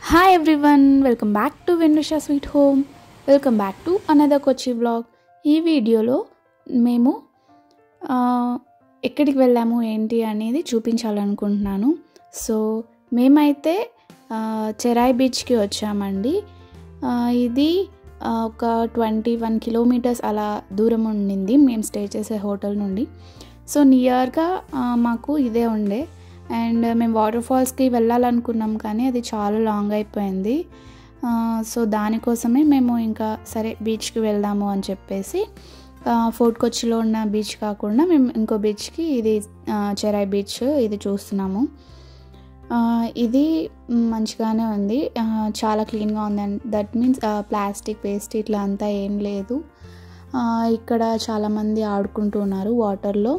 hi everyone welcome back to Vennusha sweet home welcome back to another Kochi vlog ఈ వీడియోలో మేము ఆ, ఎక్కడికి వెళ్ళాము ఏంటి అనేది చూపించాలనుకుంటున్నాను సో మేమైతే ఆ, చెరాయ్ బీచ్కి వచ్చామండి ఆ, ఇది ఆ, ఒక ట్వంటీ వన్ కిలోమీటర్స్ అలా దూరం ఉండింది మేము స్టే చేసే హోటల్ నుండి సో నియర్గా మాకు ఇదే ఉండే అండ్ మేము వాటర్ ఫాల్స్కి వెళ్ళాలనుకున్నాం కానీ అది చాలా లాంగ్ అయిపోయింది ఆ, సో దానికోసమే మేము ఇంకా సరే బీచ్కి వెళ్దాము అని చెప్పేసి ఆ, ఫోర్ట్ కొచ్చిలో ఉన్న బీచ్ కాకుండా మేము ఇంకో బీచ్కి ఇది ఆ, చెరాయ్ బీచ్ ఇది చూస్తున్నాము ఆ, ఇది మంచిగానే ఉంది ఆ, చాలా క్లీన్గా ఉంది and that means plastic waste ఇట్లా అంతా ఏం లేదు ఆ, ఇక్కడ చాలామంది ఆడుకుంటూ ఉన్నారు వాటర్లో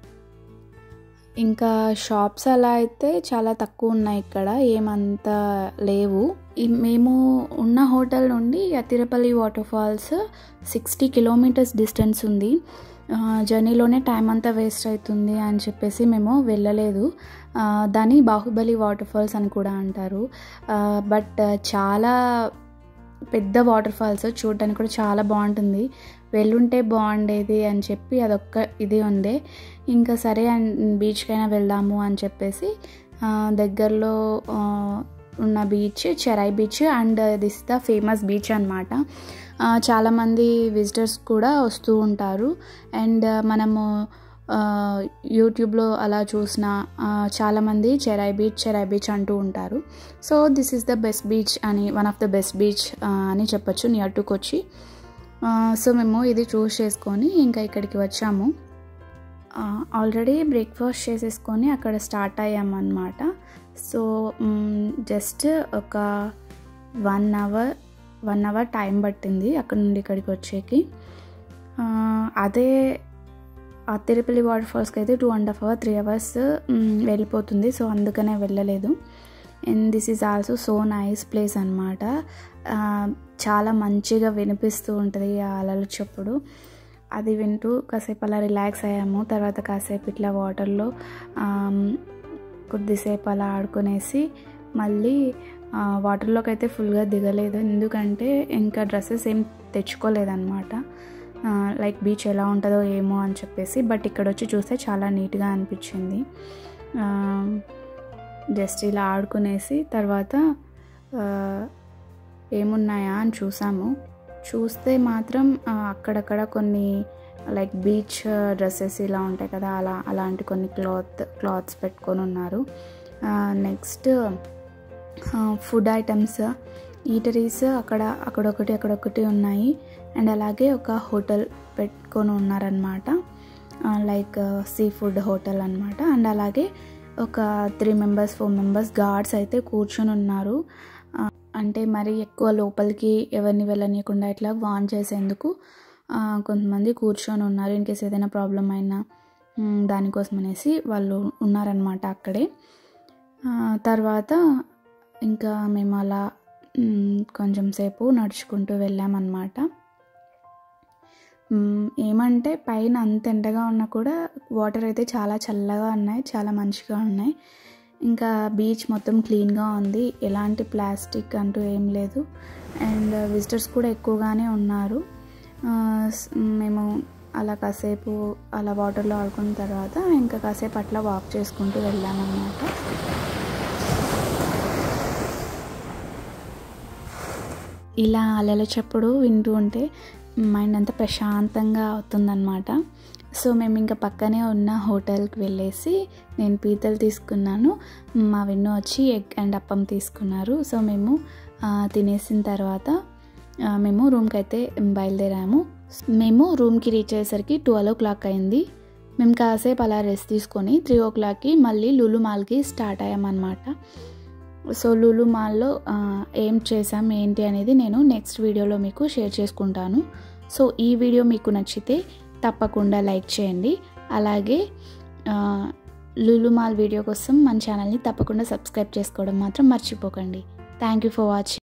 ఇంకా షాప్స్ అలా అయితే చాలా తక్కువ ఉన్నాయి ఇక్కడ ఏమంత లేవు ఈ మేము ఉన్న హోటల్ నుండి Athirappilly water falls sixty kilometres distance ఉంది ఆ, జర్నీలోనే టైం అంతా వేస్ట్ అవుతుంది అని చెప్పేసి మేము వెళ్ళలేదు ఆ, దాన్ని బాహుబలి వాటర్ ఫాల్స్ అని కూడా అంటారు ఆ, బట్ చాలా పెద్ద వాటర్ ఫాల్స్ చూడడానికి కూడా చాలా బాగుంటుంది వెళ్ళుంటే బాగుండేది అని చెప్పి అదొక్క ఇది ఉండే ఇంకా సరే బీచ్కైనా వెళ్దాము అని చెప్పేసి ఆ, దగ్గరలో ఆ, ఉన్న beach Cherai beach and this the famous beach అనమాట చాలామంది విజిటర్స్ కూడా వస్తూ ఉంటారు అండ్ మనము ఆ, యూట్యూబ్లో అలా చూసిన ఆ, చాలామంది చెరాయ్ బీచ్ చెరాయ్ బీచ్ అంటూ ఉంటారు so this is the best beach అని one of the best beach అని చెప్పొచ్చు నియర్ టు కొచ్చి ఆ, సో మేము ఇది చూస్ చేసుకొని ఇంకా ఇక్కడికి వచ్చాము ఆల్రెడీ బ్రేక్ఫాస్ట్ చేసేసుకొని అక్కడ స్టార్ట్ అయ్యామన్నమాట సో జస్ట్ ఒక one hour one hour time పట్టింది అక్కడ నుండి ఇక్కడికి వచ్చేకి ఆ, అదే ఆ తిరుపతి వాటర్ ఫాల్స్కి అయితే two and half hour three hours వెళ్ళిపోతుంది సో అందుకనే వెళ్ళలేదు and this is also so nice place అనమాట చాలా మంచిగా వినిపిస్తూ ఉంటుంది ఆ అలల చప్పుడు అది వింటూ కాసేపు అలా రిలాక్స్ అయ్యాము తర్వాత కాసేపు ఇట్లా వాటర్లో కొద్దిసేపు అలా ఆడుకునేసి మళ్ళీ ఆ, వాటర్లోకి అయితే ఫుల్గా దిగలేదు ఎందుకంటే ఇంకా డ్రెస్సెస్ ఏం తెచ్చుకోలేదన్నమాట ఆ, లైక్ బీచ్ ఎలా ఉంటుందో ఏమో అని చెప్పేసి బట్ ఇక్కడ వచ్చి చూస్తే చాలా నీట్గా అనిపించింది ఆ, జస్ట్ ఇలా ఆడుకునేసి తర్వాత ఆ, ఏమున్నాయా అని చూసాము చూస్తే మాత్రం ఆ, అక్కడక్కడ కొన్ని లైక్ బీచ్ డ్రెస్సెస్ ఇలా ఉంటాయి కదా అలా అలాంటి కొన్ని క్లాత్ క్లాత్స్ పెట్టుకొని ఉన్నారు నెక్స్ట్ ఫుడ్ ఐటమ్స్ ఈటరీస్ అక్కడ అక్కడొకటి అక్కడొకటి ఉన్నాయి అండ్ అలాగే ఒక హోటల్ పెట్టుకొని ఉన్నారనమాట లైక్ సీ ఫుడ్ హోటల్ అనమాట అండ్ అలాగే ఒక three members four members guards అయితే కూర్చొని ఉన్నారు ఆ, అంటే మరి ఎక్కువ లోపలికి ఎవరిని వెళ్ళనీయకుండా ఇట్లా వాన్ చేసేందుకు ఆ, కొంతమంది కూర్చొని ఉన్నారు ఇన్ కేస్ ఏదైనా ప్రాబ్లం అయినా మ్, దానికోసం అనేసి వాళ్ళు ఉన్నారనమాట అక్కడే ఆ, తర్వాత ఇంకా మేము అలా మ్, కొంచెం సేపు నడుచుకుంటూ వెళ్ళామన్నమాట మ్, ఏమంటే పైన అంత ఎండగా ఉన్నా కూడా వాటర్ అయితే చాలా చల్లగా ఉన్నాయి చాలా మంచిగా ఉన్నాయి ఇంకా బీచ్ మొత్తం క్లీన్గా ఉంది ఎలాంటి ప్లాస్టిక్ అంటూ ఏం లేదు అండ్ విజిటర్స్ కూడా ఎక్కువగానే ఉన్నారు ఆ, స్- మేము అలా కాసేపు అలా వాటర్లో ఆడుకున్న తర్వాత ఇంకా కాసేపు అట్లా వాక్ చేసుకుంటూ వెళ్ళామన్నమాట ఇలా అలల చప్పుడు వింటూ ఉంటే మైండ్ అంతా ప్రశాంతంగా అవుతుందన్నమాట సో మేము ఇంకా పక్కనే ఉన్న హోటల్కి వెళ్ళేసి నేను పీతలు తీసుకున్నాను మా విన్ను వచ్చి ఎగ్ అండ్ అప్పం తీసుకున్నారు సో మేము ఆ, తినేసిన తర్వాత ఆ, మేము రూమ్కి అయితే బయలుదేరాము మేము రూమ్కి రీచ్ అయ్యేసరికి ట్వెల్వ్ ఓ క్లాక్ అయింది మేము కాసేపు అలా రెస్ట్ తీసుకొని త్రీ ఓ క్లాక్కి మళ్ళీ లులు మాల్కి స్టార్ట్ అయ్యామన్నమాట సో లూలు మాల్లో ఆ, ఏం చేసాం ఏంటి అనేది నేను నెక్స్ట్ వీడియోలో మీకు షేర్ చేసుకుంటాను సో ఈ వీడియో మీకు నచ్చితే తప్పకుండా లైక్ చేయండి అలాగే ఆ, లులు మాల్ వీడియో కోసం మన ఛానల్ని తప్పకుండా సబ్స్క్రైబ్ చేసుకోవడం మాత్రం మర్చిపోకండి థ్యాంక్ యూ ఫర్ వాచింగ్